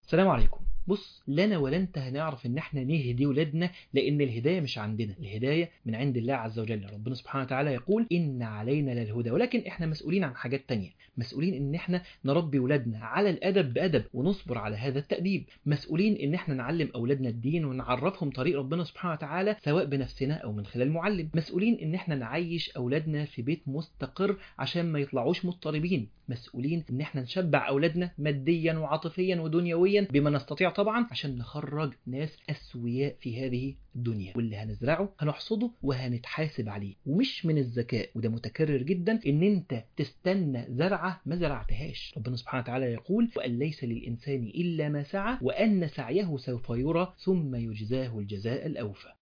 السلام عليكم بص لنا ولا انت هنعرف ان احنا نهدي ولادنا لان الهدايه مش عندنا الهدايه من عند الله عز وجل ربنا سبحانه وتعالى يقول ان علينا للهدى ولكن احنا مسؤولين عن حاجات تانية مسؤولين ان احنا نربي ولادنا على الادب بادب ونصبر على هذا التاديب مسؤولين ان احنا نعلم اولادنا الدين ونعرفهم طريق ربنا سبحانه وتعالى سواء بنفسنا او من خلال معلم مسؤولين ان احنا نعيش اولادنا في بيت مستقر عشان ما يطلعوش مضطربين مسؤولين ان احنا نشبع اولادنا ماديا وعاطفيا ودنيويا بما نستطيع طبعا عشان نخرج ناس اسوياء في هذه الدنيا واللي هنزرعه هنحصده وهنتحاسب عليه ومش من الذكاء وده متكرر جدا ان انت تستنى زرعه ما زرعتهاش ربنا سبحانه وتعالى يقول وان ليس للانسان الا ما سعى وان سعيه سوف يرى ثم يجزاه الجزاء الاوفى